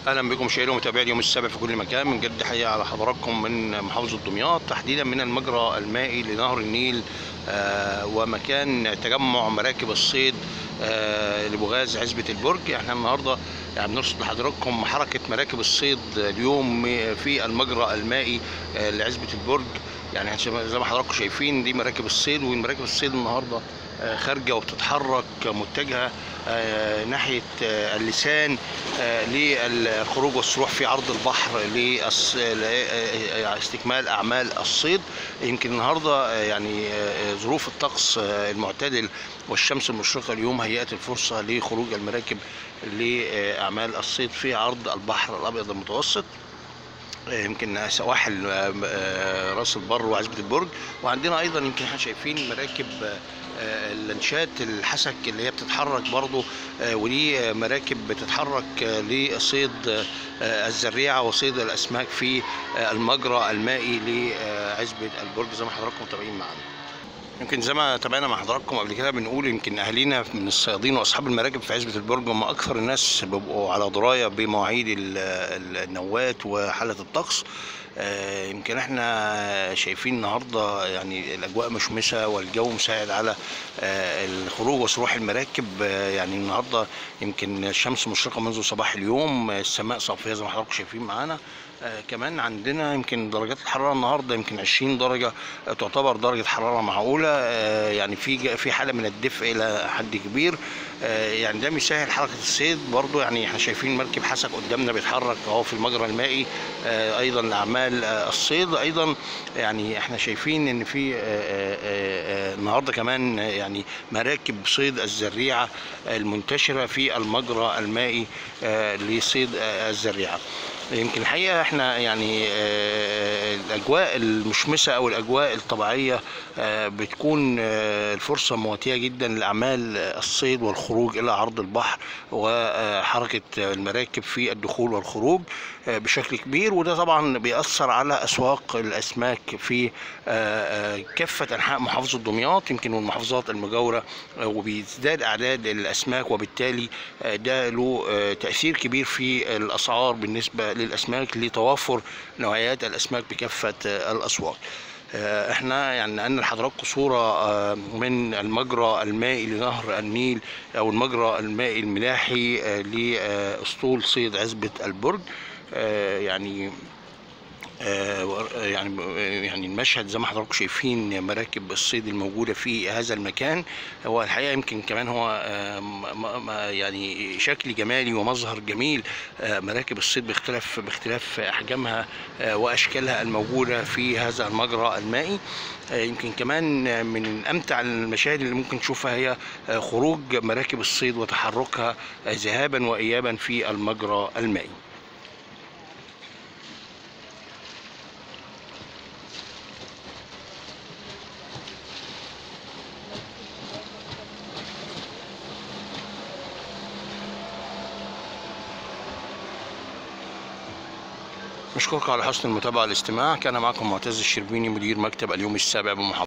اهلا بكم مشاهدي ومتابعي اليوم السابع في كل مكان من جد حقيقه على حضراتكم من محافظه دمياط تحديدا من المجرى المائي لنهر النيل آه، ومكان تجمع مراكب الصيد آه، لبوغاز عزبه البرج احنا النهارده يعني بنرصد لحضراتكم حركه مراكب الصيد اليوم في المجرى المائي آه، لعزبه البرج يعني إحنا زي ما حضراتكم شايفين دي مراكب الصيد ومراكب الصيد النهارده آه، خارجه وبتتحرك متجهه آه، ناحيه آه، اللسان آه، للخروج والسروح في عرض البحر لأس- لاستكمال اعمال الصيد يمكن النهارده آه، يعني آه، ظروف الطقس آه، المعتدل والشمس المشرقه اليوم هيئت الفرصه لخروج المراكب لاعمال الصيد في عرض البحر الابيض المتوسط يمكن سواحل آه، آه، راس البر وعزبة البرج وعندنا ايضا يمكن احنا شايفين مراكب آه، آه، اللانشات الحسك اللي هي بتتحرك برضو آه، ودي آه، مراكب بتتحرك آه، لصيد آه، الزريعة وصيد الاسماك في آه، المجرى المائي لعزبة البرج زي ما حضراتكم متابعين معانا يمكن زي ما تابعنا مع حضراتكم قبل كده بنقول يمكن اهالينا من الصيادين واصحاب المراكب في عزبه البرج هم اكثر الناس بيبقوا على درايه بمواعيد ال- ال- النوات وحاله الطقس آه، يمكن احنا شايفين النهارده يعني الاجواء مشمسه والجو مساعد على آه، الخروج وسروح المراكب آه، يعني النهارده يمكن الشمس مشرقه منذ صباح اليوم آه، السماء صافيه زي ما حضراتكم شايفين معانا آه، كمان عندنا يمكن درجات الحراره النهارده يمكن 20 درجه آه، تعتبر درجه حراره معقوله آه، يعني في ج- في حاله من الدفء الى حد كبير آه، يعني ده بيسهل حركه الصيد برضو يعني احنا شايفين مركب حسك قدامنا بيتحرك اهو في المجرى المائي آه، ايضا لاعمال آه، الصيد ايضا يعني احنا شايفين ان في آه، آه، آه، النهارده كمان آه، يعني مراكب صيد الزريعه المنتشره في المجرى المائي آه، لصيد آه، الزريعه يمكن الحقيقه احنا يعني آه، الاجواء المشمسه او الاجواء الطبيعيه آه، بتكون آه، الفرصه مواتيه جدا لاعمال الصيد والخروج الى عرض البحر وحركه المراكب في الدخول والخروج آه، بشكل كبير وده طبعا بيأثر على اسواق الاسماك في آه، آه، كافه انحاء محافظه دمياط يمكن والمحافظات المجاوره آه، وبيزداد اعداد الاسماك وبالتالي آه، ده له آه، تاثير كبير في الاسعار بالنسبه للاسماك لتوافر نوعيات الاسماك بكافه آه، الاسواق آه، احنا يعني نقلنا لحضراتكم صوره آه، من المجرى المائي لنهر النيل او المجرى المائي الملاحي آه، لاسطول صيد عزبه البرج آه، يعني آه، يعني يعني المشهد زي ما حضراتكم شايفين مراكب الصيد الموجوده في هذا المكان هو الحقيقه يمكن كمان هو آه، م- م- يعني شكل جمالي ومظهر جميل آه، مراكب الصيد باختلاف باختلاف احجامها آه، واشكالها الموجوده في هذا المجرى المائي آه، يمكن كمان من امتع المشاهد اللي ممكن تشوفها هي آه، خروج مراكب الصيد وتحركها آه، ذهابا وايابا في المجرى المائي نشكرك على حسن المتابعة والاستماع كان معكم معتز الشربيني مدير مكتب اليوم السابع بمحافظة